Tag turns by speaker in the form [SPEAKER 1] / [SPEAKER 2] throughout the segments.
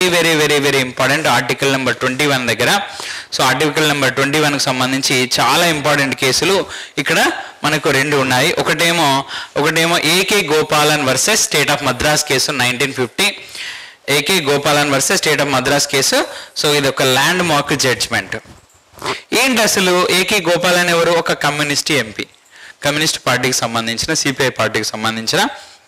[SPEAKER 1] very very very important article number twenty one దగ్గర so article number twenty వన్కి సంబంధించి చాలా ఇంపార్టెంట్ కేసులు ఇక్కడ మనకు రెండు ఉన్నాయి ఒకటేమో ఒకటేమో AK Gopalan versus state of Madras case nineteen fifty AK Gopalan versus state of Madras case so ఇది ఒక ల్యాండ్ మార్క్ జడ్జ్మెంట్ ఏంటి అసలు ఏకే గోపాలన్ ఎవరు ఒక కమ్యూనిస్ట్ ఎంపీ కమ్యూనిస్ట్ పార్టీకి సంబంధించిన సిపిఐ పార్టీకి సంబంధించిన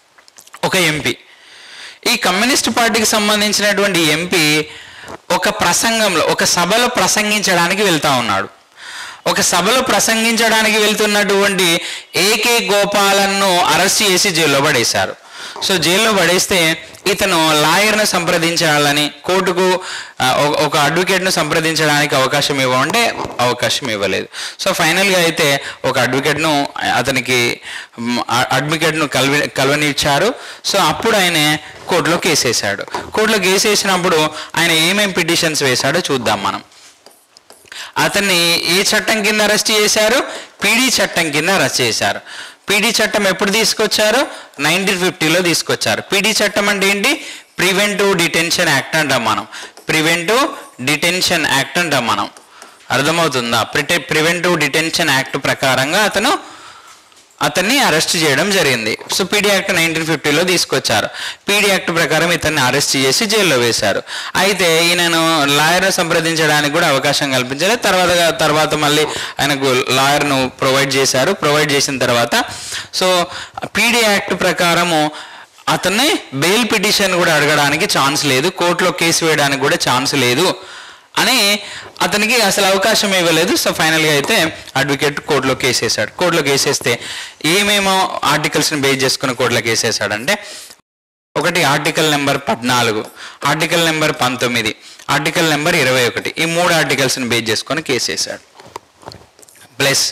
[SPEAKER 1] ఒక ఎంపీ ఈ కమ్యూనిస్ట్ పార్టీకి సంబంధించినటువంటి ఎంపీ ఒక ప్రసంగంలో ఒక సభలో ప్రసంగించడానికి వెళ్తా ఉన్నాడు ఒక సభలో ప్రసంగించడానికి వెళ్తున్నటువంటి ఏకే గోపాలన్ను అరెస్ట్ చేసి జైల్లో పడేశారు సో జైల్లో పడేస్తే ఇతను లాయర్ను సంప్రదించాలని కోర్టుకు ఆ, ఒక- ఒక అడ్వకేట్ను సంప్రదించడానికి అవకాశం ఇవ్వమంటే అవకాశం ఇవ్వలేదు సో ఫైనల్గా అయితే ఒక అడ్వకేట్ను అతనికి మ్, ఆ- అడ్వకేట్ను కలవి కలవనిచ్చారు సో అప్పుడు ఆయన కోర్టులో కేసు వేశాడు కోర్టులో కేసు వేసినప్పుడు ఆయన ఏమేం పిటిషన్స్ వేశాడో చూద్దాం మనం అతన్ని ఏ చట్టం కింద అరెస్ట్ చేశారు పీడీ చట్టం కింద అరెస్ట్ చేశారు పీడీ చట్టం ఎప్పుడు తీసుకొచ్చారు నైన్టీన్ ఫిఫ్టీలో తీసుకొచ్చారు పీడీ చట్టం అంటే ఏంటి ప్రివెంటివ్ డిటెన్షన్ యాక్ట్ అంటాం మనం ప్రివెంటివ్ డిటెన్షన్ యాక్ట్ అంటాం మనం అర్థమవుతుందా ప్రిటె ప్రివెంటివ్ డిటెన్షన్ యాక్ట్ ప్రకారంగా అతను అతన్ని అరెస్ట్ చేయడం జరిగింది సో పీడీ యాక్ట్ నైన్టీన్ ఫిఫ్టీలో తీసుకొచ్చారు పీడీ యాక్ట్ ప్రకారం ఇతన్ని అరెస్ట్ చేసి జైల్లో వేశారు అయితే ఈయనను లాయర్ సంప్రదించడానికి కూడా అవకాశం కల్పించలేదు తర్వాత తర్వాత మళ్ళీ ఆయనకు లాయర్ను ప్రొవైడ్ చేశారు ప్రొవైడ్ చేసిన తర్వాత సో పీడీ యాక్ట్ ప్రకారము అతన్ని బెయిల్ పిటిషన్ కూడా అడగడానికి ఛాన్స్ లేదు కోర్టులో కేసు వేయడానికి కూడా ఛాన్స్ లేదు అని అతనికి అసలు అవకాశం ఇవ్వలేదు సో ఫైనల్గా అయితే అడ్వకేట్ కోర్టులో కేసు వేశాడు కోర్టులో కేసు వేస్తే ఏమేమో ఆర్టికల్స్ని బేస్ చేసుకుని కోర్టులో కేసు వేశాడంటే ఒకటి ఆర్టికల్ నెంబర్ పద్నాలుగు ఆర్టికల్ నెంబర్ పంతొమ్మిది ఆర్టికల్ నెంబర్ ఇరవై ఒకటి ఈ మూడు ఆర్టికల్స్ని బేస్ చేసుకొని కేసు వేశాడు ప్లస్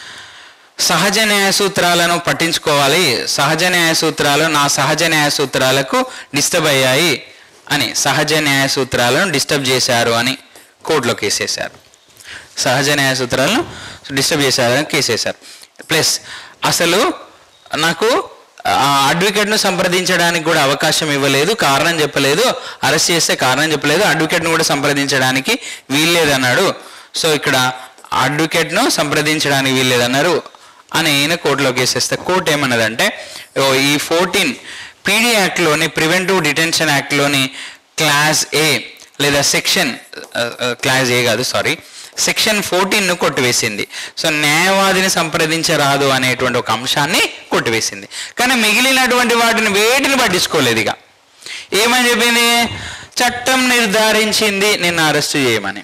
[SPEAKER 1] సహజ న్యాయ సూత్రాలను పట్టించుకోవాలి సహజ న్యాయ సూత్రాలు నా సహజ న్యాయ సూత్రాలకు డిస్టర్బ్ అయ్యాయి అని సహజ న్యాయ సూత్రాలను డిస్టర్బ్ చేశారు అని కోర్టులో కేసేశారు సహజ న్యాయ సూత్రాలను డిస్టర్బ్ చేశారని కేసేశారు ప్లస్ అసలు నాకు ఆ అడ్వకేట్ను సంప్రదించడానికి కూడా అవకాశం ఇవ్వలేదు కారణం చెప్పలేదు అరెస్ట్ చేస్తే కారణం చెప్పలేదు అడ్వకేట్ను కూడా సంప్రదించడానికి వీల్లేదన్నాడు సో ఇక్కడ అడ్వకేట్ను సంప్రదించడానికి వీల్లేదన్నారు అని ఈయన కోర్టులో కేసేస్తే కోర్టు ఏమన్నదంటే ఓ ఈ ఫోర్టీన్ పీడీ యాక్ట్లోని ప్రివెంటివ్ డిటెన్షన్ యాక్ట్లోని క్లాస్ ఏ లేదా సెక్షన్ క్లాస్ ఏ కాదు సారీ సెక్షన్ ఫోర్టీన్ను కొట్టివేసింది సో న్యాయవాదిని సంప్రదించరాదు అనేటువంటి ఒక అంశాన్ని కొట్టివేసింది కానీ మిగిలినటువంటి వాటిని వేటిని పట్టించుకోలేదు ఇక ఏమని చెప్పింది చట్టం నిర్ధారించింది నిన్ను అరెస్ట్ చేయమని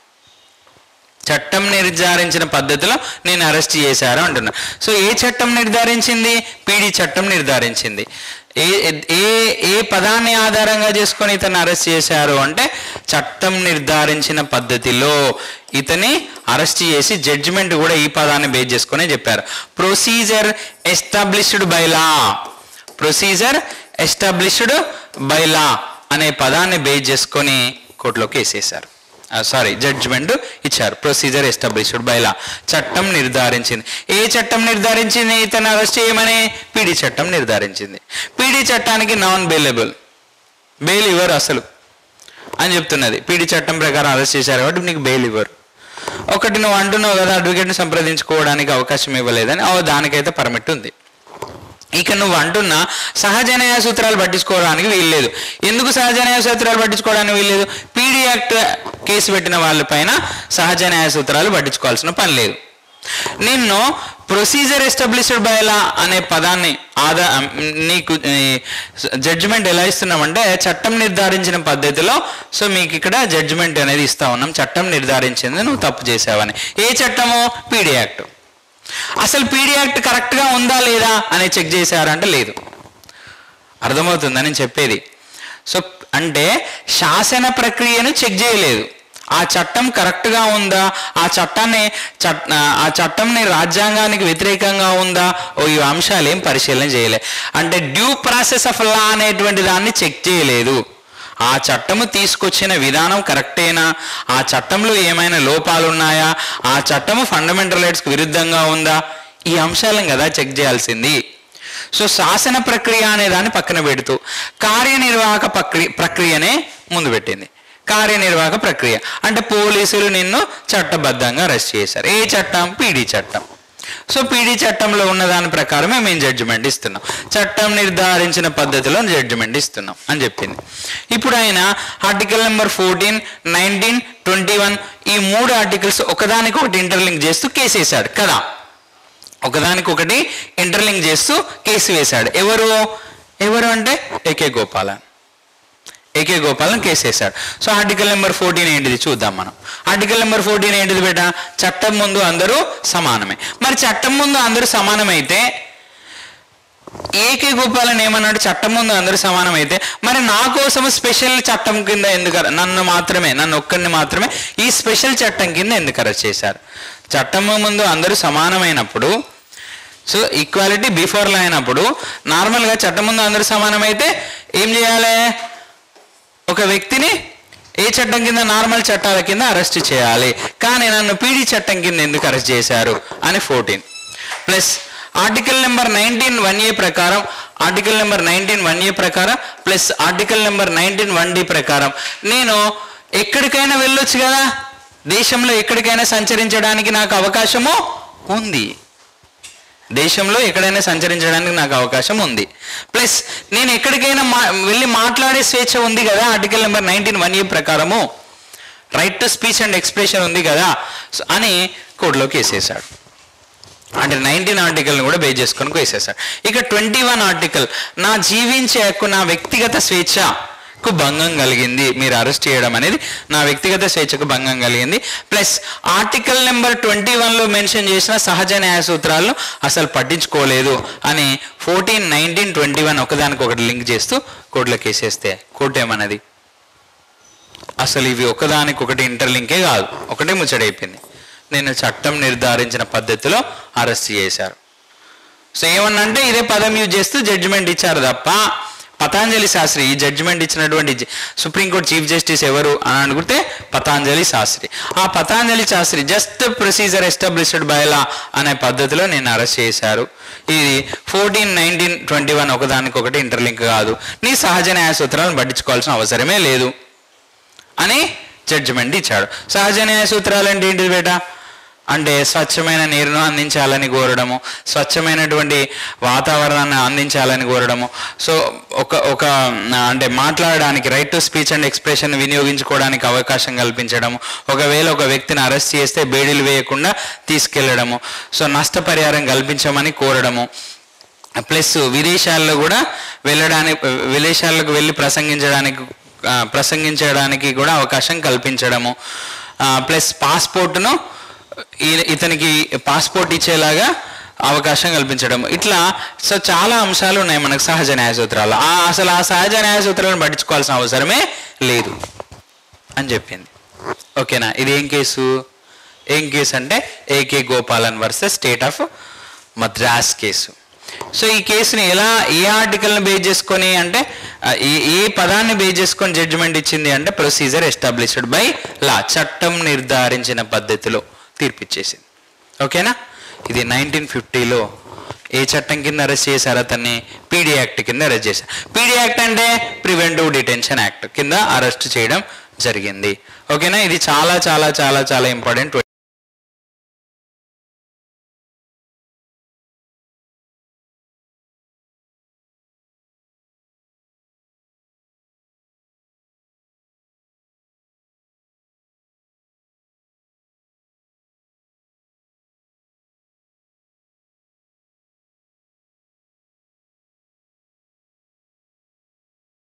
[SPEAKER 1] చట్టం నిర్ధారించిన పద్ధతిలో నేను అరెస్ట్ చేశారు అంటున్నా సో ఏ చట్టం నిర్ధారించింది పీడీ చట్టం నిర్ధారించింది ఏ ఏ ఏ పదాన్ని ఆధారంగా చేసుకొని ఇతన్ని అరెస్ట్ చేశారు అంటే చట్టం నిర్ధారించిన పద్ధతిలో ఇతని అరెస్ట్ చేసి జడ్జిమెంట్ కూడా ఈ పదాన్ని బేస్ చేసుకొని చెప్పారు procedure established by law procedure established by law అనే పదాన్ని బేస్ చేసుకొని కోర్టులో కేసేశారు సారీ జడ్జిమెంట్ ఇచ్చారు ప్రొసీజర్ ఎస్టాబ్లిష్డ్ బై లా చట్టం నిర్ధారించింది ఏ చట్టం నిర్ధారించింది ఇతను అరెస్ట్ చేయమని పీడీ చట్టం నిర్ధారించింది పీడీ చట్టానికి నాన్ బెయిలబుల్ బెయిల్ ఇవ్వరు అసలు అని చెప్తున్నది పీడీ చట్టం ప్రకారం అరెస్ట్ చేశారు కాబట్టి నీకు బెయిల్ ఇవ్వరు ఒకటి నువ్వు అంటున్నావు కదా అడ్వకేట్ని సంప్రదించుకోవడానికి అవకాశం ఇవ్వలేదని ఓ దానికైతే పర్మిట్ ఉంది ఇక నువ్వు అంటున్నా సహజ న్యాయ సూత్రాలు పట్టించుకోవడానికి వీల్లేదు ఎందుకు సహజ న్యాయ సూత్రాలు పట్టించుకోవడానికి వీల్లేదు పీడీ యాక్ట్ కేసు పెట్టిన వాళ్ళపైన సహజ న్యాయ సూత్రాలు పట్టించుకోవాల్సిన పని లేదు నిన్ను ప్రొసీజర్ ఎస్టాబ్లిష్డ్ బై లా అనే పదాన్ని ఆదా నీకు జడ్జిమెంట్ ఎలా ఇస్తున్నామంటే చట్టం నిర్ధారించిన పద్ధతిలో సో మీకు ఇక్కడ జడ్జిమెంట్ అనేది ఇస్తా ఉన్నాం చట్టం నిర్ధారించింది నువ్వు తప్పు చేసావని ఏ చట్టము పీడీ యాక్ట్ అసలు పీడీ యాక్ట్ కరెక్ట్గా ఉందా లేదా అని చెక్ చేశారంటే లేదు అర్థమవుతుందా నేను చెప్పేది సో అంటే శాసన ప్రక్రియను చెక్ చేయలేదు ఆ చట్టం కరెక్ట్గా ఉందా ఆ చట్టాన్ని చట్ ఆ చట్టంని రాజ్యాంగానికి వ్యతిరేకంగా ఉందా ఓ ఈ అంశాలు ఏం పరిశీలన చేయలే అంటే డ్యూ ప్రాసెస్ ఆఫ్ లా అనేటువంటి దాన్ని చెక్ చేయలేదు ఆ చట్టము తీసుకొచ్చిన విధానం కరెక్టేనా ఆ చట్టంలో ఏమైనా లోపాలు ఉన్నాయా ఆ చట్టము ఫండమెంటల్ రైట్స్కి విరుద్ధంగా ఉందా ఈ అంశాలను కదా చెక్ చేయాల్సింది సో శాసన ప్రక్రియ అనే దాన్ని పక్కన పెడుతూ కార్యనిర్వాహక ప్రక్రియ ప్రక్రియనే ముందు పెట్టింది కార్యనిర్వాహక ప్రక్రియ అంటే పోలీసులు నిన్ను చట్టబద్ధంగా అరెస్ట్ చేశారు ఏ చట్టం పీడీ చట్టం సో పీడీ చట్టంలో ఉన్న దాని ప్రకారమే మేము జడ్జిమెంట్ ఇస్తున్నాం చట్టం నిర్ధారించిన పద్ధతిలో జడ్జిమెంట్ ఇస్తున్నాం అని చెప్పింది ఇప్పుడు ఆయన article number fourteen nineteen twenty one ఈ మూడు ఆర్టికల్స్ ఒకదానికి ఒకటి ఇంటర్లింక్ చేస్తూ కేసు వేశాడు కదా ఒకదానికొకటి ఇంటర్లింక్ చేస్తూ కేసు వేశాడు ఎవరు ఎవరు అంటే AK Gopalan AK Gopalan case వేశాడు సో ఆర్టికల్ నెంబర్ ఫోర్టీన్ ఏంటిది చూద్దాం మనం ఆర్టికల్ నెంబర్ ఫోర్టీన్ ఏంటిది బేట చట్టం ముందు అందరూ సమానమే మరి చట్టం ముందు అందరూ సమానమైతే ఏకే గోపాలన్ ఏమన్నాడు చట్టం ముందు అందరూ సమానమైతే మరి నా కోసం స్పెషల్ చట్టం కింద ఎందుకు అర- నన్ను మాత్రమే నన్ను ఒక్కరిని మాత్రమే ఈ స్పెషల్ చట్టం కింద ఎందుకు అరెస్ట్ చేశారు చట్టం ముందు అందరూ సమానమైనప్పుడు సో ఈక్వాలిటీ బిఫోర్ లా అయినప్పుడు నార్మల్గా చట్టం ముందు అందరూ సమానమైతే ఏం చేయాలి ఒక వ్యక్తిని ఏ చట్టం కింద నార్మల్ చట్టాల కింద అరెస్ట్ చేయాలి కానీ నన్ను పీడీ చట్టం కింద ఎందుకు అరెస్ట్ చేశారు అని fourteen plus article number nineteen one A ప్రకారం article number nineteen one A ప్రకారం plus article number nineteen one D ప్రకారం నేను ఎక్కడికైనా వెళ్ళొచ్చు కదా దేశంలో ఎక్కడికైనా సంచరించడానికి నాకు అవకాశము ఉంది దేశంలో ఎక్కడైనా సంచరించడానికి నాకు అవకాశం ఉంది ప్లస్ నేను ఎక్కడికైనా మా వెళ్ళి మాట్లాడే స్వేచ్ఛ ఉంది కదా article number nineteen one A ప్రకారము right to speech and expression ఉంది కదా సో అని కోర్టులోకి వేసేసాడు అంటే నైన్టీన్ ఆర్టికల్ని కూడా బేస్ చేసుకొని వేసేసాడు ఇక ట్వంటీ వన్ ఆర్టికల్ నా జీవించే హక్కు నా వ్యక్తిగత స్వేచ్ఛకు భంగం కలిగింది మీరు అరెస్ట్ చేయడం అనేది నా వ్యక్తిగత స్వేచ్ఛకు భంగం కలిగింది ప్లస్ ఆర్టికల్ నెంబర్ ట్వంటీ వన్లో మెన్షన్ చేసిన సహజ న్యాయ సూత్రాలను అసలు పట్టించుకోలేదు అని ఫోర్టీన్ నైన్టీన్ ట్వంటీ వన్ ఒకదానికొకటి లింక్ చేస్తూ కోర్టులో కేసేస్తే కోర్టు ఏమన్నది అసలు ఇవి ఒకదానికొకటి ఇంటర్లింకే కాదు ఒకటే ముచ్చడైపోయింది నేను చట్టం నిర్ధారించిన పద్ధతిలో అరెస్ట్ చేశారు సో ఏమన్నంటే ఇదే పదం యూజ్ చేస్తూ జడ్జిమెంట్ ఇచ్చారు తప్ప పతాంజలి శాస్త్రి ఈ జడ్జిమెంట్ ఇచ్చినటువంటి జ- సుప్రీంకోర్టు చీఫ్ జస్టిస్ ఎవరు అని అనుకుంటే పతాంజలి శాస్త్రి ఆ Patanjali Sastri just procedure established by law అనే పద్ధతిలో నేను అరెస్ట్ చేశారు ఇది ఫోర్టీన్ నైన్టీన్ ట్వంటీ వన్ ఒకదానికొకటి ఇంటర్లింక్ కాదు నీ సహజ న్యాయ సూత్రాలను పట్టించుకోవాల్సిన అవసరమే లేదు అని జడ్జిమెంట్ ఇచ్చాడు సహజ న్యాయ సూత్రాలు అంటే ఏంటిది బేట అంటే స్వచ్ఛమైన నీరును అందించాలని కోరడము స్వచ్ఛమైనటువంటి వాతావరణాన్ని అందించాలని కోరడము సో ఒక ఒక ఆ, అంటే మాట్లాడడానికి right to speech and expression వినియోగించుకోవడానికి అవకాశం కల్పించడము ఒకవేళ ఒక వ్యక్తిని అరెస్ట్ చేస్తే బేడీలు వేయకుండా తీసుకెళ్లడము సో నష్టపరిహారం కల్పించమని కోరడము ప్లస్ విదేశాల్లో కూడా వెళ్ళడానికి విదేశాలకు వెళ్ళి ప్రసంగించడానికి ఆ, ప్రసంగించడానికి కూడా అవకాశం కల్పించడము ప్లస్ పాస్పోర్ట్ను ఈ- ఇతనికి పాస్పోర్ట్ ఇచ్చేలాగా అవకాశం కల్పించడం ఇట్లా సో చాలా అంశాలు ఉన్నాయి మనకు సహజ న్యాయ సూత్రాలు ఆ అసలు ఆ సహజ న్యాయ సూత్రాలను పట్టించుకోవాల్సిన అవసరమే లేదు అని చెప్పింది ఓకేనా ఇది ఏం కేసు ఏం కేసు అంటే AK Gopalan versus state of Madras case so ఈ కేసుని ఎలా ఏ ఆర్టికల్ని బేస్ చేసుకొని అంటే ఆ, ఏ ఏ పదాన్ని బేస్ చేసుకొని జడ్జిమెంట్ ఇచ్చింది అంటే ప్రొసీజర్ ఎస్టాబ్లిష్డ్ బై లా చట్టం నిర్ధారించిన పద్ధతిలో తీర్పిచ్చేసింది ఓకేనా ఇది నైన్టీన్ ఫిఫ్టీలో ఏ చట్టం కింద అరెస్ట్ చేశారు అతన్ని పీడీ యాక్ట్ కింద అరెస్ట్ చేశారు పీడీ యాక్ట్ అంటే ప్రివెంటివ్ డిటెన్షన్ యాక్ట్ కింద అరెస్ట్ చేయడం జరిగింది ఓకేనా ఇది చాలా చాలా చాలా చాలా ఇంపార్టెంట్